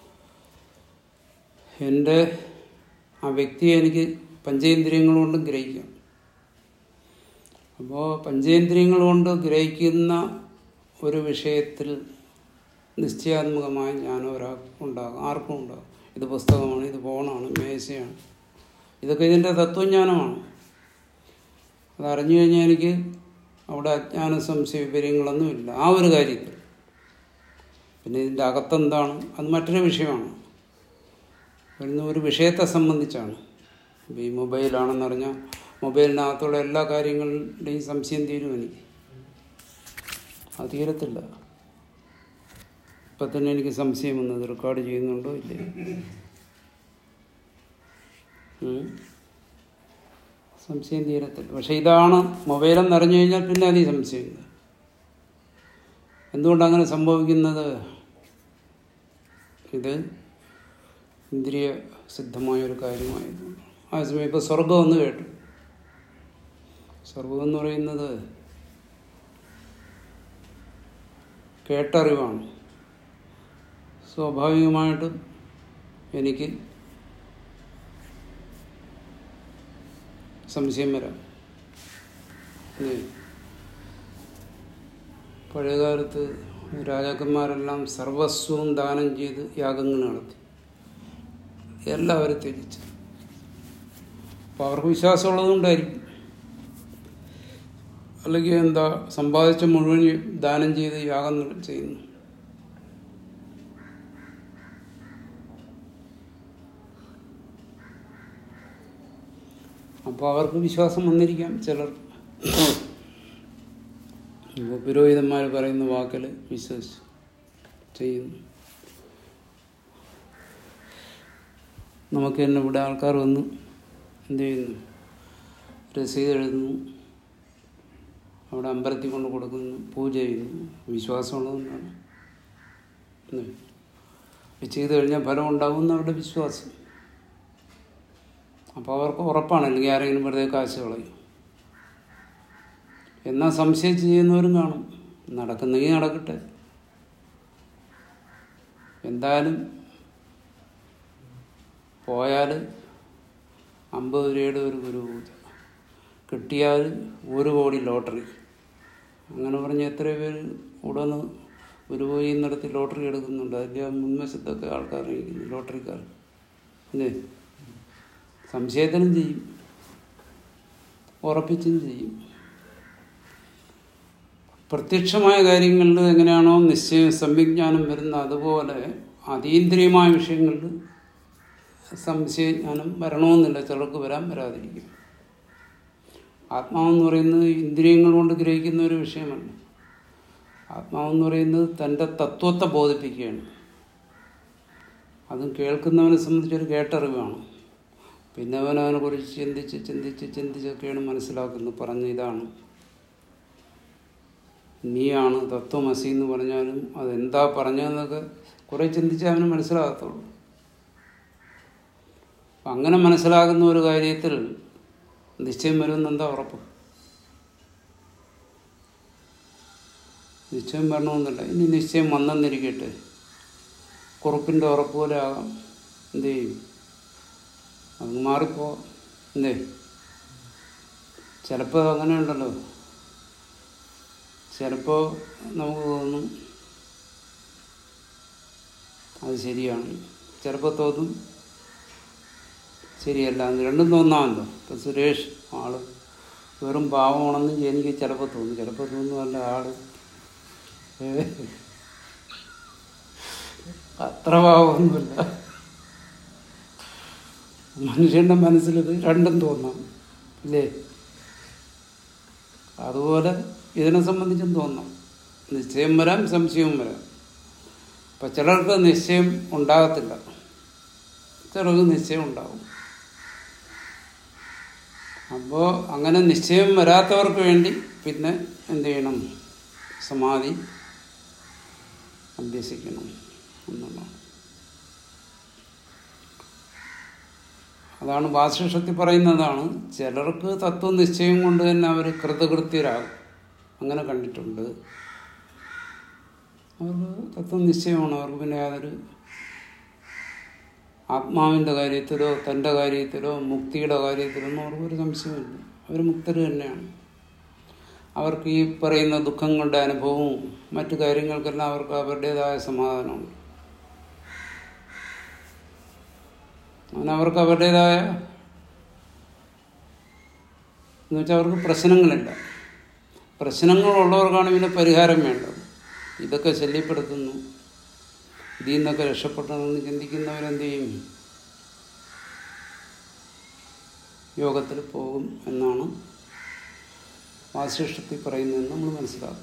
[SPEAKER 1] എൻ്റെ ആ വ്യക്തിയെ എനിക്ക് പഞ്ചേന്ദ്രിയങ്ങൾ കൊണ്ട് ഗ്രഹിക്കാം അപ്പോൾ പഞ്ചേന്ദ്രിയങ്ങൾ കൊണ്ട് ഗ്രഹിക്കുന്ന ഒരു വിഷയത്തിൽ നിശ്ചയാത്മകമായ ജ്ഞാനം ഒരാൾക്കുണ്ടാകും ആർക്കും ഉണ്ടാകും ഇത് പുസ്തകമാണ് ഇത് ഫോണാണ് മേശയാണ് ഇതൊക്കെ ഇതിൻ്റെ തത്വജ്ഞാനമാണ് അതറിഞ്ഞു കഴിഞ്ഞാൽ എനിക്ക് അവിടെ അജ്ഞാന സംശയ വിവരങ്ങളൊന്നുമില്ല ആ ഒരു കാര്യത്തിൽ പിന്നെ ഇതിൻ്റെ അകത്തെന്താണ് അത് മറ്റൊരു വിഷയമാണ് വരുന്ന ഒരു വിഷയത്തെ സംബന്ധിച്ചാണ് ഇപ്പോൾ ഈ മൊബൈലാണെന്ന് പറഞ്ഞാൽ മൊബൈലിനകത്തുള്ള എല്ലാ കാര്യങ്ങളുടെയും സംശയം തീരും എനിക്ക് അത് തീരത്തില്ല ഇപ്പം തന്നെ എനിക്ക് സംശയം വന്നത് റെക്കോർഡ് ചെയ്യുന്നുണ്ടോ ഇല്ലേ ഉം. സംശയം തീരത്തില്ല പക്ഷെ ഇതാണ് മൊബൈലെന്ന് അറിഞ്ഞു കഴിഞ്ഞാൽ പിന്നെ അതിൽ സംശയമില്ല എന്തുകൊണ്ടാണ് അങ്ങനെ സംഭവിക്കുന്നത് ഇത് ഇന്ദ്രിയ സിദ്ധമായ ഒരു കാര്യമായതുകൊണ്ട് ആ സമയം ഇപ്പോൾ സ്വർഗം എന്ന് കേട്ടു സ്വർഗം എന്ന് പറയുന്നത് കേട്ടറിവാണ് സ്വാഭാവികമായിട്ടും എനിക്ക് സംശയം വരാം ഇല്ലേ? പഴയകാലത്ത് രാജാക്കന്മാരെല്ലാം സർവസ്വവും ദാനം ചെയ്ത് യാഗങ്ങൾ നടത്തി എല്ലാവരും ത്യജിച്ചു അപ്പോൾ അവർക്ക് വിശ്വാസമുള്ളതുകൊണ്ടായിരിക്കും അല്ലെങ്കിൽ എന്താ സമ്പാദിച്ച മുഴുവൻ ദാനം ചെയ്ത് യാഗം നട- ചെയ്യുന്നു അപ്പോൾ അവർക്ക് വിശ്വാസം വന്നിരിക്കാം ചിലർ ഇപ്പോൾ പുരോഹിതന്മാർ പറയുന്ന വാക്കിൽ വിശ്വസിച്ച് ചെയ്യുന്നു നമുക്ക് തന്നെ ഇവിടെ ആൾക്കാർ വന്ന് എന്ത് ചെയ്യുന്നു രസീത് എഴുതുന്നു അവിടെ അമ്പലത്തിൽ കൊണ്ട് കൊടുക്കുന്നു പൂജ ചെയ്യുന്നു വിശ്വാസമുള്ളതുകൊണ്ടാണ് അല്ലേ? ഇത് ചെയ്ത് കഴിഞ്ഞാൽ ഫലം ഉണ്ടാകുമെന്ന് അവരുടെ വിശ്വാസം അപ്പോൾ അവർക്ക് ഉറപ്പാണ് അല്ലെങ്കിൽ ആരെങ്കിലും വെറുതെ കാശ് കളയും എന്നാൽ സംശയിച്ച് ചെയ്യുന്നവരും കാണും നടക്കുന്നെങ്കിൽ നടക്കട്ടെ എന്തായാലും പോയാൽ അമ്പത് രൂപയുടെ ഒരു ഗുരു പൂജ കിട്ടിയാൽ ഒരു കോടി ലോട്ടറി അങ്ങനെ പറഞ്ഞ് എത്ര പേര് ഉടന്ന് ഒരു പോയി നടത്തി ലോട്ടറി എടുക്കുന്നുണ്ട് അതിൻ്റെ ആ മുൻവശത്തൊക്കെ ആൾക്കാർ ഇരിക്കുന്നു ലോട്ടറിക്കാർ അല്ലേ സംശയത്തിനും ചെയ്യും ഉറപ്പിച്ചും ചെയ്യും പ്രത്യക്ഷമായ കാര്യങ്ങളിൽ എങ്ങനെയാണോ നിശ്ചയം സംവിജ്ഞാനം വരുന്ന അതുപോലെ അതീന്ദ്രിയമായ വിഷയങ്ങളിൽ സംശയജ്ഞാനം വരണമെന്നില്ല ചിലർക്ക് വരാൻ വരാതിരിക്കും ആത്മാവെന്ന് പറയുന്നത് ഇന്ദ്രിയങ്ങൾ കൊണ്ട് ഗ്രഹിക്കുന്ന ഒരു വിഷയമല്ല ആത്മാവെന്ന് പറയുന്നത് തൻ്റെ തത്വത്തെ ബോധിപ്പിക്കുകയാണ് അതും കേൾക്കുന്നവനെ സംബന്ധിച്ചൊരു കേട്ടറിവാണ് പിന്നെ അവൻ അവനെക്കുറിച്ച് ചിന്തിച്ച് ചിന്തിച്ച് ചിന്തിച്ചൊക്കെയാണ് മനസ്സിലാക്കുന്നത് പറഞ്ഞ ഇതാണ് നീയാണ് തത്വമസി എന്ന് പറഞ്ഞാലും അതെന്താ പറഞ്ഞതെന്നൊക്കെ കുറെ ചിന്തിച്ച് അവന് മനസ്സിലാകത്തുള്ളൂ അപ്പം അങ്ങനെ മനസ്സിലാകുന്ന ഒരു കാര്യത്തിൽ നിശ്ചയം വരുമെന്ന് എന്താ ഉറപ്പ് നിശ്ചയം വരണമെന്നില്ല ഇനി നിശ്ചയം വന്നെന്നിരിക്കട്ടെ കുറുപ്പിൻ്റെ ഉറപ്പ് പോലെ ആകാം എന്ത് ചെയ്യും അത് മാറിപ്പോ എന്തേ ചിലപ്പോൾ അങ്ങനെ ഉണ്ടല്ലോ ചിലപ്പോൾ നമുക്ക് തോന്നും അത് ശരിയാണ് ചിലപ്പോൾ തോന്നും ശരിയല്ല എന്ന് രണ്ടും തോന്നാമല്ലോ ഇപ്പം സുരേഷ് ആള് വെറും പാവമാണെന്ന് എനിക്ക് ചിലപ്പോൾ തോന്നും ചിലപ്പോൾ തോന്നുമല്ല ആള് ഏ, അത്ര പാവമൊന്നുമില്ല മനുഷ്യന്റെ മനസ്സിലിത് രണ്ടും തോന്നാം ഇല്ലേ അതുപോലെ ഇതിനെ സംബന്ധിച്ചും തോന്നാം നിശ്ചയം വരാം സംശയവും വരാം അപ്പം ചിലർക്ക് നിശ്ചയം ഉണ്ടാകത്തില്ല ചിലർക്ക് നിശ്ചയം ഉണ്ടാവും അപ്പോൾ അങ്ങനെ നിശ്ചയം വരാത്തവർക്ക് വേണ്ടി പിന്നെ എന്ത് ചെയ്യണം സമാധി അഭ്യസിക്കണം എന്നുള്ളതാണ് അതാണ് വാസിഷത്തിൽ പറയുന്നതാണ് ചിലർക്ക് തത്വനിശ്ചയം കൊണ്ട് തന്നെ അവർ കൃതകൃത്യരാകും അങ്ങനെ കണ്ടിട്ടുണ്ട് അവർക്ക് തത്വനിശ്ചയമാണ് അവർക്ക് പിന്നെ യാതൊരു ആത്മാവിൻ്റെ കാര്യത്തിലോ തൻ്റെ കാര്യത്തിലോ മുക്തിയുടെ കാര്യത്തിലോ ഒന്നും അവർക്ക് ഒരു സംശയമില്ല അവർ മുക്തർ തന്നെയാണ് അവർക്ക് ഈ പറയുന്ന ദുഃഖങ്ങളുടെ അനുഭവവും മറ്റു കാര്യങ്ങൾക്കെല്ലാം അവർക്ക് അവരുടേതായ സമാധാനമുണ്ട് അങ്ങനെ അവർക്ക് അവരുടേതായ എന്ന് വെച്ചാൽ അവർക്ക് പ്രശ്നങ്ങളില്ല പ്രശ്നങ്ങളുള്ളവർക്കാണ് പിന്നെ പരിഹാരം വേണ്ടത് ഇതൊക്കെ ശല്യപ്പെടുത്തുന്നു ഇതിൽ നിന്നൊക്കെ രക്ഷപ്പെട്ടതെന്ന് ചിന്തിക്കുന്നവരെന്ത് ചെയ്യും യോഗത്തിൽ പോകും എന്നാണ് വാസിഷ്ടത്തിൽ പറയുന്നതെന്ന് നമ്മൾ മനസ്സിലാക്കും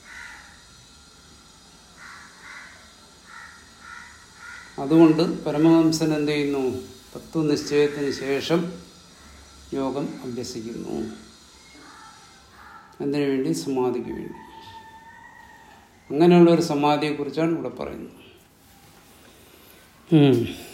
[SPEAKER 1] അതുകൊണ്ട് പരമഹംസൻ എന്ത് ചെയ്യുന്നു തത്വനിശ്ചയത്തിന് ശേഷം യോഗം അഭ്യസിക്കുന്നു എന്തിനു വേണ്ടി സമാധിക്ക് വേണ്ടി അങ്ങനെയുള്ള ഒരു സമാധിയെക്കുറിച്ചാണ് ഇവിടെ പറയുന്നത് ഉം.